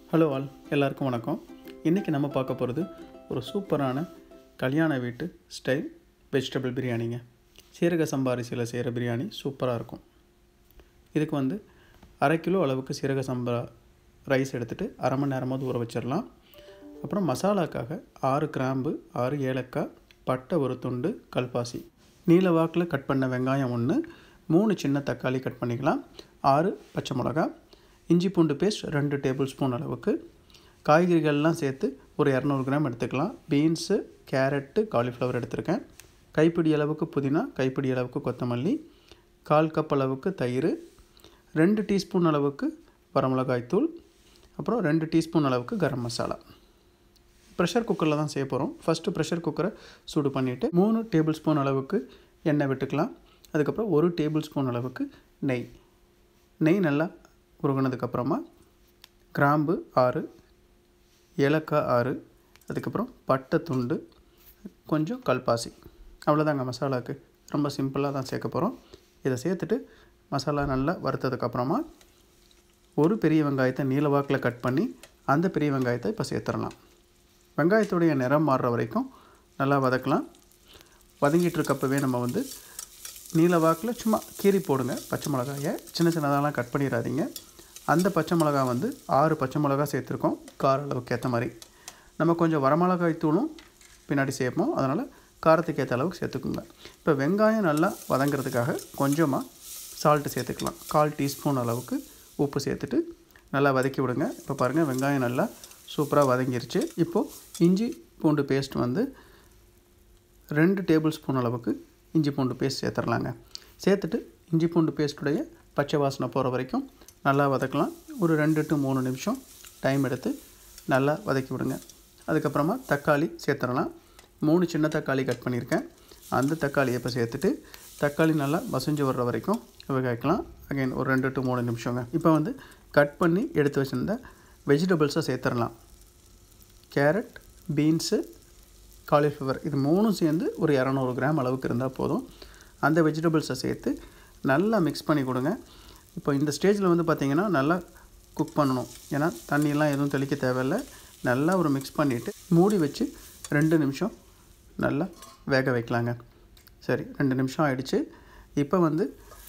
hello all எல்லாருக்கும் வணக்கம் இன்றைக்கி நம்ம பார்க்க போகிறது ஒரு சூப்பரான கல்யாண வீட்டு ஸ்டைல் வெஜிடபிள் பிரியாணிங்க சீரக சம்பா அரிசியில் செய்கிற பிரியாணி சூப்பராக இருக்கும் இதுக்கு வந்து அரை கிலோ அளவுக்கு சீரக சம்பா ரைஸ் எடுத்துகிட்டு அரை மணி நேரமாவது ஊற வச்சிடலாம் அப்புறம் மசாலாக்காக ஆறு கிராம்பு ஆறு ஏலக்காய் பட்டை ஒரு துண்டு கல்பாசி நீல வாக்கில் கட் பண்ண வெங்காயம் ஒன்று மூணு சின்ன தக்காளி கட் பண்ணிக்கலாம் ஆறு பச்சை மிளகா இஞ்சி பூண்டு பேஸ்ட் ரெண்டு டேபிள் ஸ்பூன் அளவுக்கு காய்கறிகள்லாம் சேர்த்து ஒரு இரநூறு கிராம் எடுத்துக்கலாம் பீன்ஸு கேரட்டு காலிஃப்ளவர் எடுத்திருக்கேன் கைப்பிடி அளவுக்கு புதினா கைப்பிடி அளவுக்கு கொத்தமல்லி கால் கப் அளவுக்கு தயிர் ரெண்டு டீஸ்பூன் அளவுக்கு வரமிளகாய் தூள் அப்புறம் ரெண்டு டீஸ்பூன் அளவுக்கு கரம் மசாலா ப்ரெஷர் குக்கரில் தான் செய்ய போகிறோம் ஃபஸ்ட்டு ப்ரெஷர் குக்கரை சூடு பண்ணிவிட்டு மூணு டேபிள் ஸ்பூன் அளவுக்கு எண்ணெய் விட்டுக்கலாம் அதுக்கப்புறம் ஒரு டேபிள் ஸ்பூன் அளவுக்கு நெய் நெய் நல்லா உருகுனதுக்கப்புறமா கிராம்பு ஆறு ஏலக்காய் ஆறு அதுக்கப்புறம் பட்டை துண்டு கொஞ்சம் கல்பாசி அவ்வளோதாங்க மசாலாவுக்கு ரொம்ப சிம்பிளாக தான் சேர்க்க போகிறோம் இதை சேர்த்துட்டு மசாலா நல்லா வறுத்ததுக்கப்புறமா ஒரு பெரிய வெங்காயத்தை நீளவாக்கில் கட் பண்ணி அந்த பெரிய வெங்காயத்தை இப்போ சேர்த்துடலாம் வெங்காயத்துடைய நிறம் மாறுற வரைக்கும் நல்லா வதக்கலாம் வதங்கிட்டு இருக்கப்பவே நம்ம வந்து நீல வாக்கில் சும்மா கீறி போடுங்க பச்சை மிளகாயை சின்ன சின்னதாலாம் கட் பண்ணிடாதீங்க அந்த பச்சை மிளகா வந்து ஆறு பச்சை மிளகா சேர்த்துருக்கோம் கார அளவுக்கு ஏற்ற மாதிரி நம்ம கொஞ்சம் வரமிளகாய் தூளும் பின்னாடி சேர்ப்போம் அதனால் காரத்துக்கு ஏற்ற அளவுக்கு சேர்த்துக்குங்க இப்போ வெங்காயம் நல்லா வதங்கிறதுக்காக கொஞ்சமாக சால்ட்டு சேர்த்துக்கலாம் கால் டீஸ்பூன் அளவுக்கு உப்பு சேர்த்துட்டு நல்லா வதக்கி விடுங்க இப்போ பாருங்கள் வெங்காயம் நல்லா சூப்பராக வதங்கிருச்சு இப்போது இஞ்சி பூண்டு பேஸ்ட் வந்து ரெண்டு டேபிள் ஸ்பூன் அளவுக்கு இஞ்சி பூண்டு பேஸ்ட் சேர்த்துடலாங்க சேர்த்துட்டு இஞ்சி பூண்டு பேஸ்ட்டுடைய பச்சை வாசனை போகிற வரைக்கும் நல்லா வதக்கலாம் ஒரு ரெண்டு டு மூணு நிமிஷம் டைம் எடுத்து நல்லா வதக்கி விடுங்க அதுக்கப்புறமா தக்காளி சேர்த்துடலாம் மூணு சின்ன தக்காளி கட் பண்ணியிருக்கேன் அந்த தக்காளியை இப்போ சேர்த்துட்டு தக்காளி நல்லா மசிஞ்சு வர்ற வரைக்கும் வேகாய்க்கலாம் அகைன் ஒரு ரெண்டு டு மூணு நிமிஷங்க இப்போ வந்து கட் பண்ணி எடுத்து வச்சுருந்த வெஜிடபிள்ஸை சேர்த்துடலாம் கேரட் பீன்ஸு காலிஃப்ளவர் இது மூணும் சேர்ந்து ஒரு இரநூறு கிராம் அளவுக்கு இருந்தால் போதும் அந்த வெஜிடபிள்ஸை சேர்த்து நல்லா மிக்ஸ் பண்ணி கொடுங்க இப்போ இந்த ஸ்டேஜில் வந்து பார்த்திங்கன்னா நல்லா குக் பண்ணணும் ஏன்னா தண்ணியெல்லாம் எதுவும் தெளிக்க தேவையில்லை நல்லா ஒரு மிக்ஸ் பண்ணிவிட்டு மூடி வச்சு ரெண்டு நிமிஷம் நல்லா வேக வைக்கலாங்க சரி ரெண்டு நிமிஷம் ஆயிடுச்சு இப்போ வந்து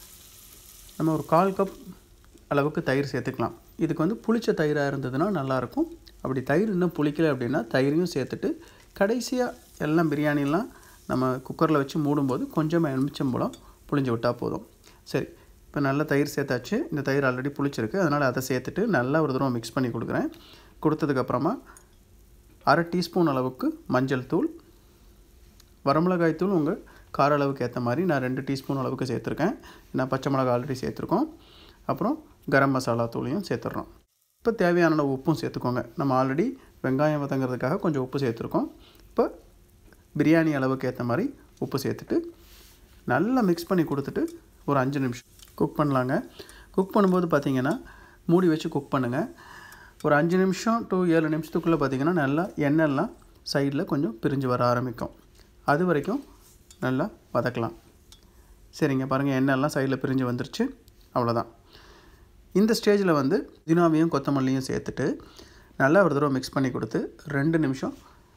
நம்ம ஒரு கால் கப் அளவுக்கு தயிர் சேர்த்துக்கலாம் இதுக்கு வந்து புளிச்ச தயிராக இருந்ததுன்னா நல்லாயிருக்கும் அப்படி தயிர் இன்னும் புளிக்கலை அப்படின்னா தயிரையும் சேர்த்துட்டு கடைசியாக எல்லாம் பிரியாணிலாம் நம்ம குக்கரில் வச்சு மூடும்போது கொஞ்சமாக எலுமிச்சம்பழம் புளிஞ்சு விட்டால் போதும் சரி இப்போ நல்லா தயிர் சேர்த்தாச்சு இந்த தயிர் ஆல்ரெடி புளிச்சிருக்கு அதனால் அதை சேர்த்துட்டு நல்லா ஒரு தடவை மிக்ஸ் பண்ணி கொடுக்குறேன் கொடுத்ததுக்கப்புறமா அரை டீஸ்பூன் அளவுக்கு மஞ்சள் தூள் வரமிளகாய் தூள் உங்கள் கார அளவுக்கு ஏற்ற மாதிரி நான் ரெண்டு டீஸ்பூன் அளவுக்கு சேர்த்துருக்கேன் நான் பச்சை மிளகா ஆல்ரெடி சேர்த்துருக்கோம் அப்புறம் கரம் மசாலா தூளையும் சேர்த்துட்றோம் இப்போ தேவையான அளவு உப்பும் சேர்த்துக்கோங்க நம்ம ஆல்ரெடி வெங்காயம் வதங்கிறதுக்காக கொஞ்சம் உப்பு சேர்த்துருக்கோம் இப்போ பிரியாணி அளவுக்கு ஏற்ற மாதிரி உப்பு சேர்த்துட்டு நல்லா மிக்ஸ் பண்ணி கொடுத்துட்டு ஒரு அஞ்சு நிமிஷம் குக் பண்ணலாங்க குக் பண்ணும்போது பார்த்திங்கன்னா மூடி வச்சு குக் பண்ணுங்கள் ஒரு அஞ்சு நிமிஷம் டு ஏழு நிமிஷத்துக்குள்ளே பார்த்திங்கன்னா நல்லா எண்ணெய்லாம் சைடில் கொஞ்சம் பிரிஞ்சு வர ஆரம்பிக்கும் அது வரைக்கும் நல்லா வதக்கலாம் சரிங்க பாருங்கள் எண்ணெய்லாம் சைடில் பிரிஞ்சு வந்துருச்சு அவ்வளோதான் இந்த ஸ்டேஜில் வந்து புதினாவையும் கொத்தமல்லியும் சேர்த்துட்டு நல்லா ஒரு தடவை மிக்ஸ் பண்ணி கொடுத்து ரெண்டு நிமிஷம்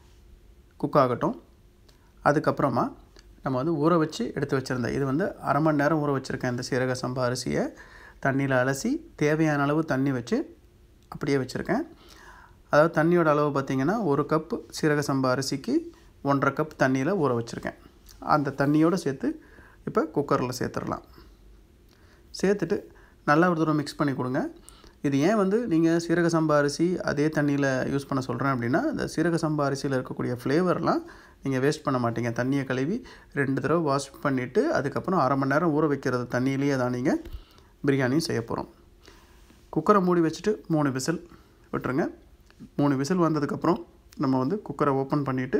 குக் ஆகட்டும் அதுக்கப்புறமா நம்ம வந்து ஊற வச்சு எடுத்து வச்சுருந்தேன் இது வந்து அரை மணி நேரம் ஊற வச்சுருக்கேன் இந்த சீரக சம்பா அரிசியை தண்ணியில் அலசி தேவையான அளவு தண்ணி வச்சு அப்படியே வச்சுருக்கேன் அதாவது தண்ணியோட அளவு பார்த்திங்கன்னா ஒரு கப் சீரக சம்பா அரிசிக்கு ஒன்றரை கப் தண்ணியில் ஊற வச்சுருக்கேன் அந்த தண்ணியோடு சேர்த்து இப்போ குக்கரில் சேர்த்துடலாம் சேர்த்துட்டு நல்லா ஒரு தடவை மிக்ஸ் பண்ணி கொடுங்க இது ஏன் வந்து நீங்கள் சீரக சம்பா அரிசி அதே தண்ணியில் யூஸ் பண்ண சொல்கிறேன் அப்படின்னா இந்த சீரக சம்பா அரிசியில் இருக்கக்கூடிய ஃப்ளேவர்லாம் நீங்கள் வேஸ்ட் பண்ண மாட்டீங்க தண்ணியை கழுவி ரெண்டு தடவை வாஷ் பண்ணிவிட்டு அதுக்கப்புறம் அரை மணி நேரம் ஊற வைக்கிறது தண்ணியிலேயே தான் நீங்கள் பிரியாணியும் செய்ய போகிறோம் குக்கரை மூடி வச்சுட்டு மூணு விசில் விட்டுருங்க மூணு விசில் வந்ததுக்கப்புறம் நம்ம வந்து குக்கரை ஓப்பன் பண்ணிவிட்டு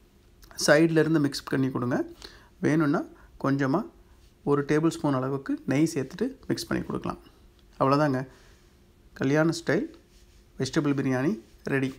சைடில் இருந்து மிக்ஸ் பண்ணி கொடுங்க வேணும்னா கொஞ்சமாக ஒரு டேபிள் ஸ்பூன் அளவுக்கு நெய் சேர்த்துட்டு மிக்ஸ் பண்ணி கொடுக்கலாம் அவ்வளோதாங்க கல்யாண ஸ்டைல் வெஜிடபிள் பிரியாணி ரெடி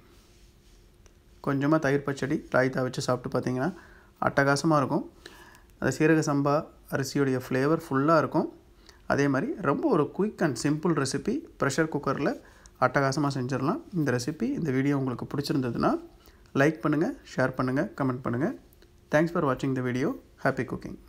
கொஞ்சமாக தயிர் பச்சடி ராய்த்தா வச்சு சாப்பிட்டு பார்த்தீங்கன்னா அட்டகாசமாக இருக்கும் அந்த சீரக சம்பா அரிசியுடைய ஃப்ளேவர் ஃபுல்லாக இருக்கும் அதே மாதிரி ரொம்ப ஒரு quick and simple recipe pressure குக்கரில் அட்டகாசமாக செஞ்சிடலாம் இந்த ரெசிபி இந்த வீடியோ உங்களுக்கு பிடிச்சிருந்ததுன்னா லைக் பண்ணுங்கள் ஷேர் பண்ணுங்கள் கமெண்ட் பண்ணுங்கள் தேங்க்ஸ் ஃபார் வாட்சிங் த வீடியோ ஹாப்பி குக்கிங்